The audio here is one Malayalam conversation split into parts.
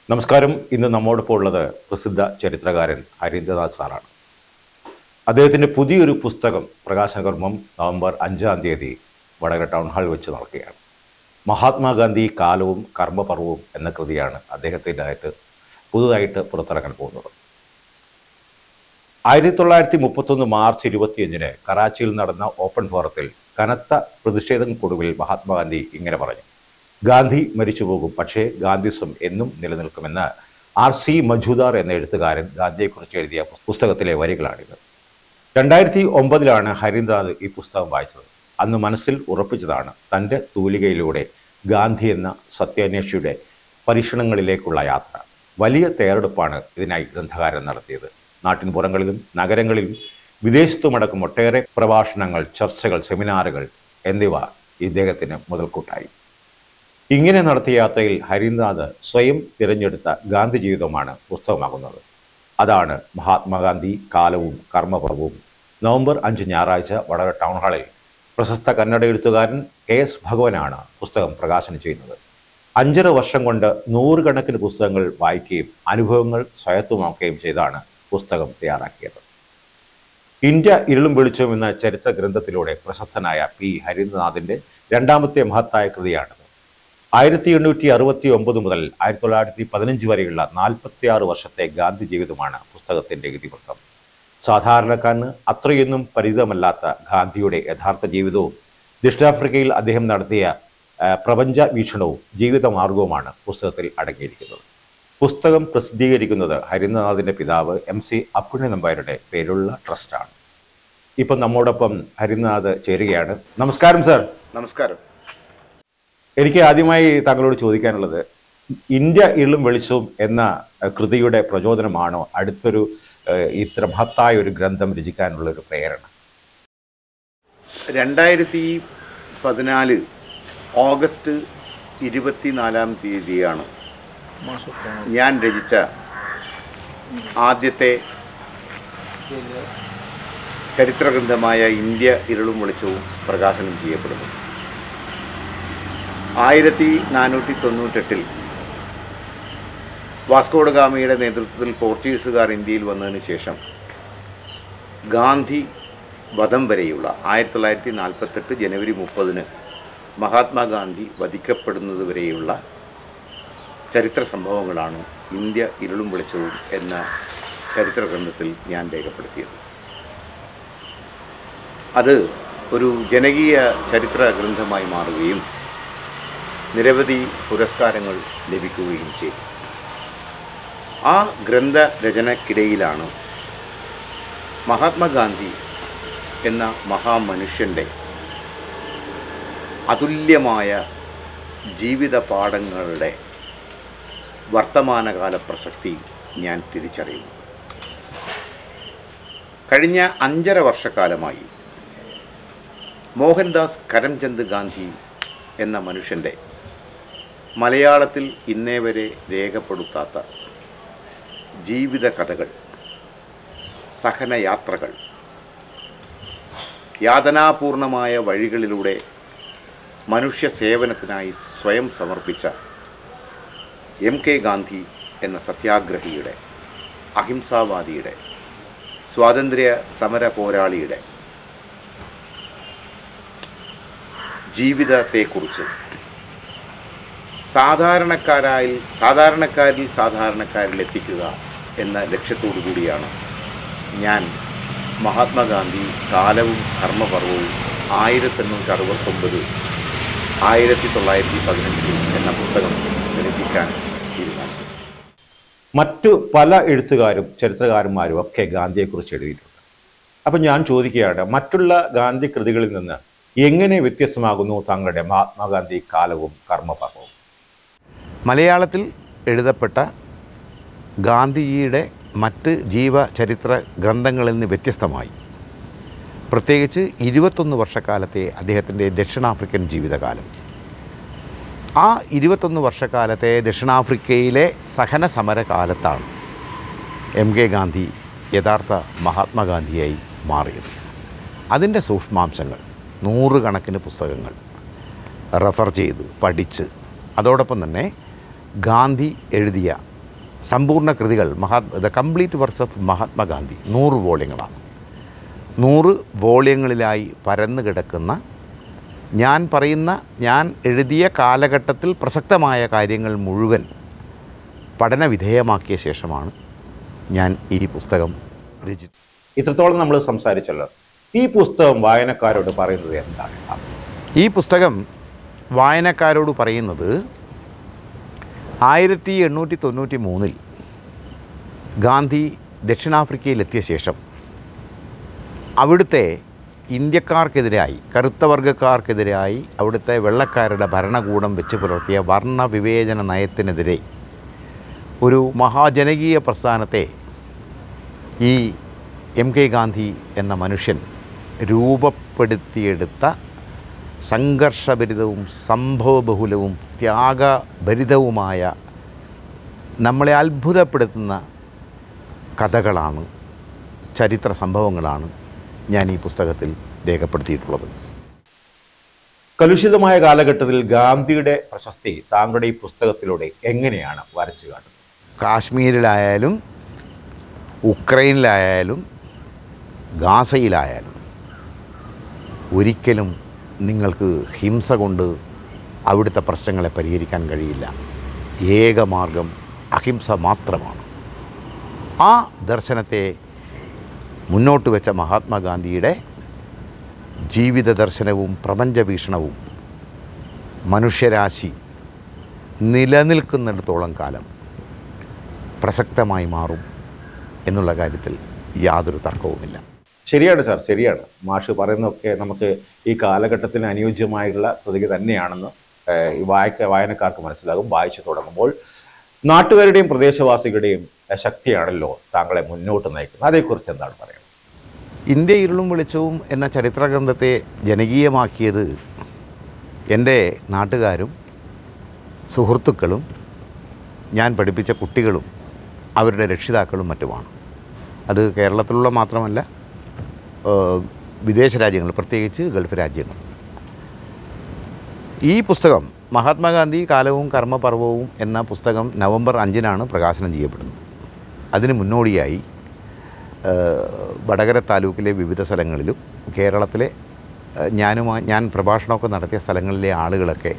നമസ്കാരം ഇന്ന് നമ്മോടൊപ്പം ഉള്ളത് പ്രസിദ്ധ ചരിത്രകാരൻ ഹരീന്ദ്രനാഥ് സാറാണ് അദ്ദേഹത്തിൻ്റെ പുതിയൊരു പുസ്തകം പ്രകാശനകർമ്മം നവംബർ അഞ്ചാം തീയതി വടകര ടൗൺ ഹാൾ വെച്ച് നടക്കുകയാണ് മഹാത്മാഗാന്ധി കാലവും കർമ്മപർവവും എന്ന കൃതിയാണ് അദ്ദേഹത്തിൻ്റെതായിട്ട് പുതുതായിട്ട് പുറത്തിറങ്ങാൻ പോകുന്നത് ആയിരത്തി തൊള്ളായിരത്തി മുപ്പത്തൊന്ന് മാർച്ച് ഇരുപത്തിയഞ്ചിന് കറാച്ചിയിൽ നടന്ന ഓപ്പൺ ഫോറത്തിൽ കനത്ത പ്രതിഷേധങ്ങൾക്കൊടുവിൽ മഹാത്മാഗാന്ധി ഇങ്ങനെ പറഞ്ഞു ഗാന്ധി മരിച്ചു പോകും പക്ഷേ ഗാന്ധിസം എന്നും നിലനിൽക്കുമെന്ന് ആർ സി മജുദാർ എന്ന എഴുത്തുകാരൻ ഗാന്ധിയെക്കുറിച്ച് എഴുതിയ പുസ്തകത്തിലെ വരികളാണിത് രണ്ടായിരത്തി ഒമ്പതിലാണ് ഹരീന്ദ്രനാഥ് ഈ പുസ്തകം വായിച്ചത് അന്ന് മനസ്സിൽ ഉറപ്പിച്ചതാണ് തൻ്റെ തൂലികയിലൂടെ ഗാന്ധി എന്ന സത്യാന്വേഷിയുടെ പരീക്ഷണങ്ങളിലേക്കുള്ള യാത്ര വലിയ തയ്യാറെടുപ്പാണ് ഇതിനായി ഗ്രന്ഥകാരൻ നടത്തിയത് നാട്ടിൻപുറങ്ങളിലും നഗരങ്ങളിലും വിദേശത്തുമടക്കം ഒട്ടേറെ പ്രഭാഷണങ്ങൾ ചർച്ചകൾ സെമിനാറുകൾ എന്നിവ ഇദ്ദേഹത്തിന് മുതൽക്കൂട്ടായി ഇങ്ങനെ നടത്തിയ യാത്രയിൽ ഹരീന്ദ്രനാഥ് സ്വയം തിരഞ്ഞെടുത്ത ഗാന്ധി ജീവിതമാണ് പുസ്തകമാകുന്നത് അതാണ് മഹാത്മാഗാന്ധി കാലവും കർമ്മപർവവും നവംബർ അഞ്ച് ഞായറാഴ്ച വടകര ടൗൺ ഹാളിൽ പ്രശസ്ത കന്നഡ എഴുത്തുകാരൻ കെ എസ് ഭഗവനാണ് പുസ്തകം പ്രകാശനം ചെയ്യുന്നത് അഞ്ചര വർഷം കൊണ്ട് നൂറുകണക്കിന് പുസ്തകങ്ങൾ വായിക്കുകയും അനുഭവങ്ങൾ സ്വായത്തമാക്കുകയും ചെയ്താണ് പുസ്തകം തയ്യാറാക്കിയത് ഇന്ത്യ ഇരുളും വെളിച്ചവും എന്ന ചരിത്ര ഗ്രന്ഥത്തിലൂടെ പ്രശസ്തനായ പി ഹരീന്ദ്രനാഥിന്റെ രണ്ടാമത്തെ മഹത്തായ കൃതിയാണിത് ആയിരത്തി എണ്ണൂറ്റി അറുപത്തി ഒമ്പത് മുതൽ ആയിരത്തി തൊള്ളായിരത്തി പതിനഞ്ച് വരെയുള്ള നാൽപ്പത്തിയാറ് വർഷത്തെ ഗാന്ധി ജീവിതമാണ് പുസ്തകത്തിന്റെ ഇതിവൃത്തം സാധാരണക്കാരന് അത്രയൊന്നും പരിചിതമല്ലാത്ത ഗാന്ധിയുടെ യഥാർത്ഥ ജീവിതവും ദക്ഷിണാഫ്രിക്കയിൽ അദ്ദേഹം നടത്തിയ ആ, പ്രപഞ്ച വീക്ഷണവും ജീവിതമാർഗവുമാണ് പുസ്തകത്തിൽ അടങ്ങിയിരിക്കുന്നത് പുസ്തകം പ്രസിദ്ധീകരിക്കുന്നത് ഹരീന്ദ്രനാഥിന്റെ പിതാവ് എം സി അപ്പുണ്ണി നമ്പാരുടെ പേരുള്ള ട്രസ്റ്റാണ് ഇപ്പം നമ്മോടൊപ്പം ഹരീന്ദ്രനാഥ് ചേരുകയാണ് നമസ്കാരം സർ നമസ്കാരം എനിക്ക് ആദ്യമായി താങ്കളോട് ചോദിക്കാനുള്ളത് ഇന്ത്യ ഇരുളും വെളിച്ചവും എന്ന അഹ്, കൃതിയുടെ പ്രചോദനമാണോ അടുത്തൊരു അഹ്, ഇത്ര മഹത്തായ ഒരു ഗ്രന്ഥം രചിക്കാനുള്ള ഒരു പ്രേരണ രണ്ടായിരത്തി പതിനാല് ഓഗസ്റ്റ് ഇരുപത്തിനാലാം തീയതിയാണ് ഞാൻ രചിച്ച ആദ്യത്തെ ചരിത്രഗ്രന്ഥമായ ഇന്ത്യ ഇരുളും വെളിച്ചവും പ്രകാശനം ചെയ്യപ്പെടുന്നു ആയിരത്തി നാനൂറ്റി തൊണ്ണൂറ്റെട്ടിൽ വാസ്കോഡ ഗാമയുടെ നേതൃത്വത്തിൽ പോർച്ചുഗീസുകാർ ഇന്ത്യയിൽ വന്നതിന് ശേഷം ഗാന്ധി വധം വരെയുള്ള ആയിരത്തി തൊള്ളായിരത്തി നാൽപ്പത്തെട്ട് ജനുവരി മുപ്പതിന് മഹാത്മാഗാന്ധി വധിക്കപ്പെടുന്നത് വരെയുള്ള ചരിത്ര സംഭവങ്ങളാണ് ഇന്ത്യ ഇരുളും വെളിച്ചവും എന്ന ചരിത്ര ഗ്രന്ഥത്തിൽ ഞാൻ രേഖപ്പെടുത്തിയത് അത് ഒരു ജനകീയ ചരിത്ര ഗ്രന്ഥമായി മാറുകയും നിരവധി പുരസ്കാരങ്ങൾ ലഭിക്കുകയും ചെയ്തു ആ ഗ്രന്ഥരചനക്കിടയിലാണ് മഹാത്മാഗാന്ധി എന്ന മഹാമനുഷ്യൻ്റെ അതുല്യമായ ജീവിത പാഠങ്ങളുടെ വർത്തമാനകാല പ്രസക്തി ഞാൻ തിരിച്ചറിയുന്നു കഴിഞ്ഞ അഞ്ചര വർഷക്കാലമായി മോഹൻദാസ് കരംചന്ദ് ഗാന്ധി എന്ന മനുഷ്യൻ്റെ മലയാളത്തിൽ ഇന്നേ വരെ രേഖപ്പെടുത്താത്ത ജീവിത കഥകൾ സഹനയാത്രകൾ യാതനാപൂർണമായ വഴികളിലൂടെ മനുഷ്യ സേവനത്തിനായി സ്വയം സമർപ്പിച്ച എം കെ ഗാന്ധി എന്ന സത്യാഗ്രഹിയുടെ അഹിംസാവാദിയുടെ സ്വാതന്ത്ര്യ സമര പോരാളിയുടെ ജീവിതത്തെക്കുറിച്ച് സാധാരണക്കാരായി സാധാരണക്കാരിൽ സാധാരണക്കാരിൽ എത്തിക്കുക എന്ന ലക്ഷ്യത്തോടു കൂടിയാണ് ഞാൻ മഹാത്മാഗാന്ധി കാലവും കർമ്മപർവവും ആയിരത്തി എണ്ണൂറ്റി അറുപത്തൊമ്പത് ആയിരത്തി തൊള്ളായിരത്തി പതിനഞ്ച് എന്ന പുസ്തകം രചിക്കാൻ തീരുമാനിച്ചത് മറ്റു പല എഴുത്തുകാരും ചരിത്രകാരന്മാരും ഒക്കെ ഗാന്ധിയെക്കുറിച്ച് എഴുതിയിട്ടുണ്ട് അപ്പം ഞാൻ ചോദിക്കുകയാണ് മറ്റുള്ള ഗാന്ധി കൃതികളിൽ നിന്ന് എങ്ങനെ വ്യത്യസ്തമാകുന്നു താങ്കളുടെ മഹാത്മാഗാന്ധി കാലവും കർമ്മപർവവും മലയാളത്തിൽ എഴുതപ്പെട്ട ഗാന്ധിജിയുടെ മറ്റ് ജീവചരിത്ര ഗ്രന്ഥങ്ങളിൽ നിന്ന് വ്യത്യസ്തമായി പ്രത്യേകിച്ച് ഇരുപത്തൊന്ന് വർഷക്കാലത്തെ അദ്ദേഹത്തിൻ്റെ ദക്ഷിണാഫ്രിക്കൻ ജീവിതകാലം ആ ഇരുപത്തൊന്ന് വർഷക്കാലത്തെ ദക്ഷിണാഫ്രിക്കയിലെ സഹന സമര കാലത്താണ് എം കെ ഗാന്ധി യഥാർത്ഥ മഹാത്മാഗാന്ധിയായി മാറിയത് അതിൻ്റെ സൂക്ഷ്മാംശങ്ങൾ നൂറുകണക്കിന് പുസ്തകങ്ങൾ റെഫർ ചെയ്ത് പഠിച്ച് അതോടൊപ്പം തന്നെ ഗാന്ധി എഴുതിയ സമ്പൂർണ്ണ കൃതികൾ മഹാ the complete works of Mahatma Gandhi നൂറ് വോള്യങ്ങളാണ് നൂറ് വോള്യങ്ങളിലായി പരന്നു കിടക്കുന്ന ഞാൻ പറയുന്ന ഞാൻ എഴുതിയ കാലഘട്ടത്തിൽ പ്രസക്തമായ കാര്യങ്ങൾ മുഴുവൻ പഠന വിധേയമാക്കിയ ശേഷമാണ് ഞാൻ ഈ പുസ്തകം രചി ഇത്രത്തോളം നമ്മൾ സംസാരിച്ചല്ലോ ഈ പുസ്തകം വായനക്കാരോട് പറയുന്നത് എന്താണ് സാർ? ഈ പുസ്തകം വായനക്കാരോട് പറയുന്നത് ആയിരത്തി എണ്ണൂറ്റി തൊണ്ണൂറ്റി മൂന്നിൽ ഗാന്ധി ദക്ഷിണാഫ്രിക്കയിലെത്തിയ ശേഷം അവിടുത്തെ ഇന്ത്യക്കാർക്കെതിരായി കറുത്ത വർഗ്ഗക്കാർക്കെതിരായി അവിടുത്തെ വെള്ളക്കാരുടെ ഭരണകൂടം വെച്ച് പുലർത്തിയ വർണ്ണവിവേചന നയത്തിനെതിരെ ഒരു മഹാജനകീയ പ്രസ്ഥാനത്തെ ഈ എം കെ ഗാന്ധി എന്ന മനുഷ്യൻ രൂപപ്പെടുത്തിയെടുത്ത സംഘർഷഭരിതവും സംഭവബഹുലവും ത്യാഗഭരിതവുമായ നമ്മളെ അത്ഭുതപ്പെടുത്തുന്ന കഥകളാണ് ചരിത്ര സംഭവങ്ങളാണ് ഞാൻ ഈ പുസ്തകത്തിൽ രേഖപ്പെടുത്തിയിട്ടുള്ളത് കലുഷിതമായ കാലഘട്ടത്തിൽ ഗാന്ധിയുടെ പ്രശസ്തി താങ്കളുടെ ഈ പുസ്തകത്തിലൂടെ എങ്ങനെയാണ് വരച്ചു കാട്ടുന്നത് കാശ്മീരിലായാലും ഉക്രൈനിലായാലും ഗാസയിലായാലും ഒരിക്കലും നിങ്ങൾക്ക് ഹിംസ കൊണ്ട് അവിടുത്തെ പ്രശ്നങ്ങളെ പരിഹരിക്കാൻ കഴിയില്ല ഏക മാർഗം അഹിംസ മാത്രമാണ് ആ ദർശനത്തെ മുന്നോട്ട് വെച്ച മഹാത്മാഗാന്ധിയുടെ ജീവിത ദർശനവും പ്രപഞ്ച വീക്ഷണവും മനുഷ്യരാശി നിലനിൽക്കുന്നിടത്തോളം കാലം പ്രസക്തമായി മാറും എന്നുള്ള കാര്യത്തിൽ യാതൊരു തർക്കവുമില്ല ശരിയാണ് സാർ ശരിയാണ് മാഷ് പറയുന്നതൊക്കെ നമുക്ക് ഈ കാലഘട്ടത്തിന് അനുയോജ്യമായിട്ടുള്ള കൃതി തന്നെയാണെന്ന് ഏഹ്, ഈ വായിക്ക വായനക്കാർക്ക് മനസ്സിലാകും വായിച്ചു തുടങ്ങുമ്പോൾ നാട്ടുകാരുടെയും പ്രദേശവാസികളുടെയും ഏഹ്, ശക്തിയാണല്ലോ താങ്കളെ മുന്നോട്ട് നയിക്കുന്നത് അതേക്കുറിച്ച് എന്താണ് പറയുന്നത് ഇന്ത്യ ഇരുളും വെളിച്ചവും എന്ന ചരിത്ര ഗ്രന്ഥത്തെ ജനകീയമാക്കിയത് എൻ്റെ നാട്ടുകാരും സുഹൃത്തുക്കളും ഞാൻ പഠിപ്പിച്ച കുട്ടികളും അവരുടെ രക്ഷിതാക്കളും മറ്റുമാണ് അത് കേരളത്തിലുള്ള മാത്രമല്ല ഏഹ്, വിദേശ രാജ്യങ്ങൾ പ്രത്യേകിച്ച് ഗൾഫ് രാജ്യങ്ങൾ ഈ പുസ്തകം മഹാത്മാഗാന്ധി കാലവും കർമ്മപർവവും എന്ന പുസ്തകം നവംബർ അഞ്ചിനാണ് പ്രകാശനം ചെയ്യപ്പെടുന്നത് അതിന് മുന്നോടിയായി ഏഹ്, വടകര താലൂക്കിലെ വിവിധ സ്ഥലങ്ങളിലും കേരളത്തിലെ ഏഹ്, ഞാനുമായി ഞാൻ പ്രഭാഷണമൊക്കെ നടത്തിയ സ്ഥലങ്ങളിലെ ആളുകളൊക്കെ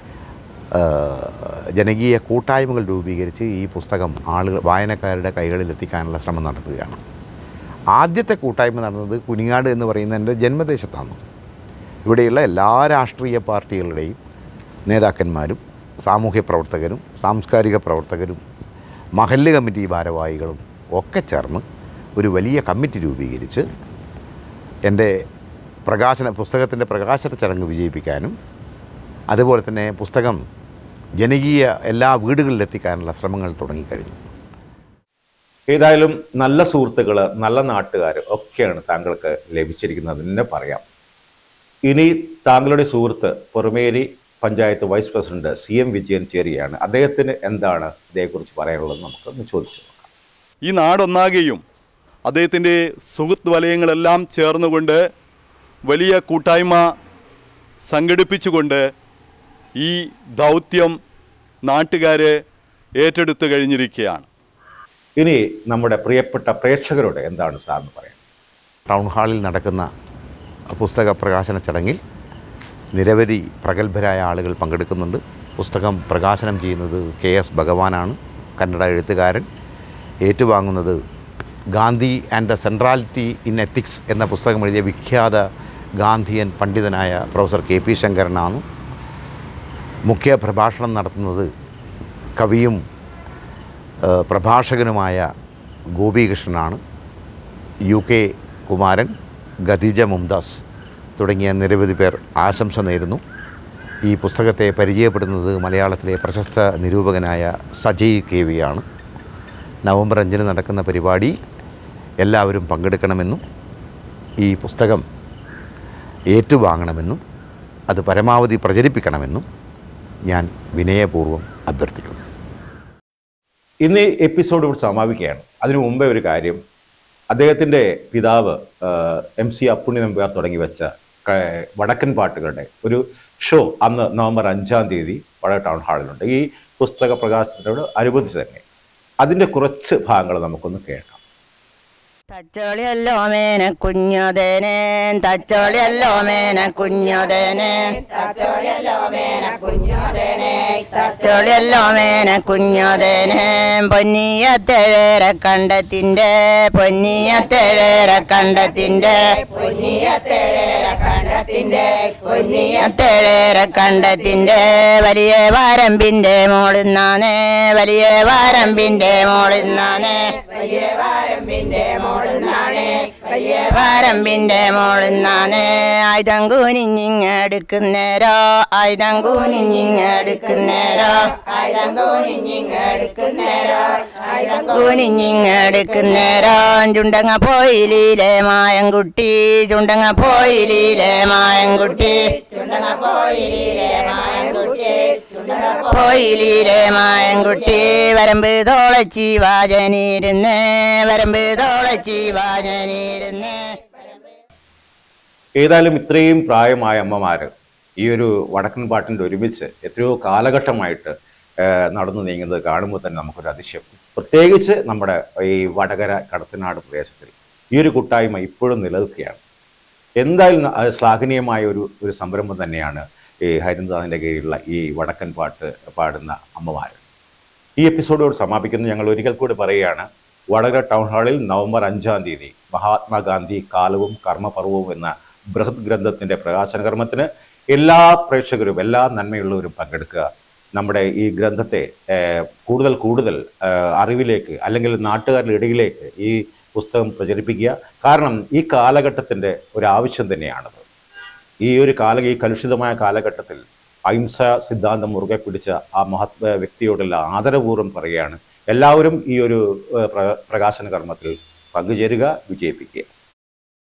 ഏഹ്, ജനകീയ കൂട്ടായ്മകൾ രൂപീകരിച്ച് ഈ പുസ്തകം ആളുകൾ വായനക്കാരുടെ കൈകളിൽ എത്തിക്കാനുള്ള ശ്രമം നടത്തുകയാണ് ആദ്യത്തെ കൂട്ടായ്മ നടന്നത് കുനിങ്ങാട് എന്ന് പറയുന്ന എൻ്റെ ജന്മദേശത്താണ് ഇവിടെയുള്ള എല്ലാ രാഷ്ട്രീയ പാർട്ടികളുടെയും നേതാക്കന്മാരും സാമൂഹ്യ പ്രവർത്തകരും സാംസ്കാരിക പ്രവർത്തകരും മഹല്ല് കമ്മിറ്റി ഭാരവാഹികളും ഒക്കെ ചേർന്ന് ഒരു വലിയ കമ്മിറ്റി രൂപീകരിച്ച് എൻ്റെ പ്രകാശന പുസ്തകത്തിൻ്റെ പ്രകാശന ചടങ്ങ് വിജയിപ്പിക്കാനും അതുപോലെ തന്നെ പുസ്തകം ജനകീയ എല്ലാ വീടുകളിലെത്തിക്കാനുള്ള ശ്രമങ്ങൾ തുടങ്ങിക്കഴിഞ്ഞു ഏതായാലും നല്ല സുഹൃത്തുക്കൾ നല്ല നാട്ടുകാർ ഒക്കെയാണ് താങ്കൾക്ക് ലഭിച്ചിരിക്കുന്നത് തന്നെ പറയാം ഇനി താങ്കളുടെ സുഹൃത്ത് Porumeri panchayat vice president C M Vijayan ചേരുകയാണ് അദ്ദേഹത്തിന് എന്താണ് ഇതേക്കുറിച്ച് പറയാനുള്ളത് നമുക്കൊന്ന് ചോദിച്ചു നോക്കാം ഈ നാടൊന്നാകെയും അദ്ദേഹത്തിൻ്റെ സുഹൃത്ത് വലയങ്ങളെല്ലാം ചേർന്നുകൊണ്ട് വലിയ കൂട്ടായ്മ സംഘടിപ്പിച്ചുകൊണ്ട് ഈ ദൗത്യം നാട്ടുകാരെ ഏറ്റെടുത്ത് കഴിഞ്ഞിരിക്കുകയാണ് ഇനി നമ്മുടെ പ്രിയപ്പെട്ട പ്രേക്ഷകരോട് എന്താണ് സാറിന് പറയാൻ ടൗൺ ഹാളിൽ നടക്കുന്ന പുസ്തക പ്രകാശന ചടങ്ങിൽ നിരവധി പ്രഗത്ഭരായ ആളുകൾ പങ്കെടുക്കുന്നുണ്ട് പുസ്തകം പ്രകാശനം ചെയ്യുന്നത് കെ എസ് ഭഗവാനാണ് കന്നഡ എഴുത്തുകാരൻ ഏറ്റുവാങ്ങുന്നത് Gandhi and the centrality in ethics എന്ന പുസ്തകം എഴുതിയ വിഖ്യാത ഗാന്ധിയൻ പണ്ഡിതനായ പ്രൊഫസർ കെ പി ശങ്കരനാണ് മുഖ്യ പ്രഭാഷണം നടത്തുന്നത് കവിയും ഏഹ്, പ്രഭാഷകനുമായ ഗോപികൃഷ്ണനാണ് യു കെ കുമാരൻ ഖദീജ മുംതാസ് തുടങ്ങിയ നിരവധി പേർ ആശംസ നേരുന്നു ഈ പുസ്തകത്തെ പരിചയപ്പെടുന്നത് മലയാളത്തിലെ പ്രശസ്ത നിരൂപകനായ സജയ് കെ വിയാണ് നവംബർ അഞ്ചിന് നടക്കുന്ന പരിപാടി എല്ലാവരും പങ്കെടുക്കണമെന്നും ഈ പുസ്തകം ഏറ്റുവാങ്ങണമെന്നും അത് പരമാവധി പ്രചരിപ്പിക്കണമെന്നും ഞാൻ വിനയപൂർവ്വം അഭ്യർത്ഥിക്കുന്നു ഇന്ന് ഈ എപ്പിസോഡ് ഇവിടെ സമാപിക്കുകയാണ് അതിനു മുമ്പേ ഒരു കാര്യം അദ്ദേഹത്തിൻ്റെ പിതാവ് എം സി അപ്പുണ്ണി നമ്പ്യാർ തുടങ്ങി വെച്ച ക- വടക്കൻ പാട്ടുകളുടെ ഒരു ഷോ അന്ന് നവംബർ അഞ്ചാം തീയതി വടകര ടൗൺ ഹാളിലുണ്ട് ഈ പുസ്തക പ്രകാശനത്തോട് അനുബന്ധിച്ച് തന്നെ അതിൻ്റെ കുറച്ച് ഭാഗങ്ങൾ നമുക്കൊന്ന് കേൾക്കാം തച്ചോളിയല്ലോ മേന കുഞ്ഞതേനെ തച്ചോളിയല്ലോ മേന കുഞ്ഞതേനെ തച്ചോളിയല്ലോ മേന കുഞ്ഞതേനെ തച്ചോളിയല്ലോ മേന കുഞ്ഞതേനെ പൊന്നിയത്തേഴര കണ്ടത്തിന്റെ പൊന്നിയത്തേഴര കണ്ടത്തിന്റെ പൊന്നിയത്തേഴര കണ്ടത്തിന്റെ പൊന്നിയത്തേഴര കണ്ടത്തിന്റെ വലിയ വാരമ്പിന്റെ മോളിന്നാനേ വലിയ വാരമ്പിന്റെ മോളിന്നാനേ വലിയ വാരമ്പിന്റെ മോളിന്നാനേ വലിയ വാരമ്പിന്റെ മോളിന്നാനേ ആയുധം കൂനിഞ്ഞിങ്ങെടുക്കുന്നേരോ ആയുധം കൂനിഞ്ഞിങ്ങെടുക്കുന്നേരോ ആയുധം കൂനിഞ്ഞിങ്ങെടുക്കുന്നേരോ ആയുധം കൂനിഞ്ഞിങ്ങെടുക്കുന്നേരോ ചുണ്ടങ്ങ പോയിലീലെ മായൻകുട്ടി ചുണ്ടങ്ങ പോയിലീലെ മായൻകുട്ടി ചുണ്ടങ്ങ പോയിലീലെ മായൻകുട്ടി പോയിലീലെ മായൻകുട്ടി വരമ്പ് തോളച്ചി വാജനിരുന്ന് വരമ്പ് തോളച്ചി വാജനിരുന്ന് ഏതായാലും ഇത്രയും പ്രായമായ അമ്മമാർ ഈ ഒരു വടക്കൻ പാട്ടിൻ്റെ ഒരുമിച്ച് എത്രയോ കാലഘട്ടമായിട്ട് ആ, നടന്നു നീങ്ങുന്നത് കാണുമ്പോൾ തന്നെ നമുക്കൊരു അതിശയം പ്രത്യേകിച്ച് നമ്മുടെ ഈ വടകര കടത്തനാട് പ്രദേശത്തിൽ ഈ ഒരു കൂട്ടായ്മ ഇപ്പോഴും നിലനിൽക്കുകയാണ് എന്തായാലും അത് ശ്ലാഘനീയമായ ഒരു ഒരു സംരംഭം തന്നെയാണ് ഈ ഹരിന്ദാദിൻ്റെ കീഴിലുള്ള ഈ വടക്കൻ പാട്ട് പാടുന്ന അമ്മമാർ ഈ എപ്പിസോഡോട് സമാപിക്കുന്നു ഞങ്ങൾ ഒരിക്കൽ കൂടി പറയുകയാണ് വടകര ടൗൺ ഹാളിൽ നവംബർ അഞ്ചാം തീയതി മഹാത്മാഗാന്ധി കാലവും കർമ്മപർവവും എന്ന ബൃഹത് ഗ്രന്ഥത്തിന്റെ പ്രകാശന കർമ്മത്തിന് എല്ലാ പ്രേക്ഷകരും എല്ലാ നന്മയുള്ളവരും പങ്കെടുക്കുക നമ്മുടെ ഈ ഗ്രന്ഥത്തെ ഏഹ്, കൂടുതൽ കൂടുതൽ ഏഹ്, അറിവിലേക്ക് അല്ലെങ്കിൽ നാട്ടുകാരുടെ ഇടയിലേക്ക് ഈ പുസ്തകം പ്രചരിപ്പിക്കുക കാരണം ഈ കാലഘട്ടത്തിൻ്റെ ഒരു ആവശ്യം തന്നെയാണത് ഈ ഒരു കാല ഈ കലുഷിതമായ കാലഘട്ടത്തിൽ അഹിംസ സിദ്ധാന്തം മുറുകെ പിടിച്ച ആ മഹത് വ്യക്തിയോടുള്ള ആദരപൂർവ്വം പറയുകയാണ് എല്ലാവരും ഈ ഒരു ഏഹ്, പ്ര- പ്രകാശന കർമ്മത്തിൽ പങ്കുചേരുക വിജയിപ്പിക്കുക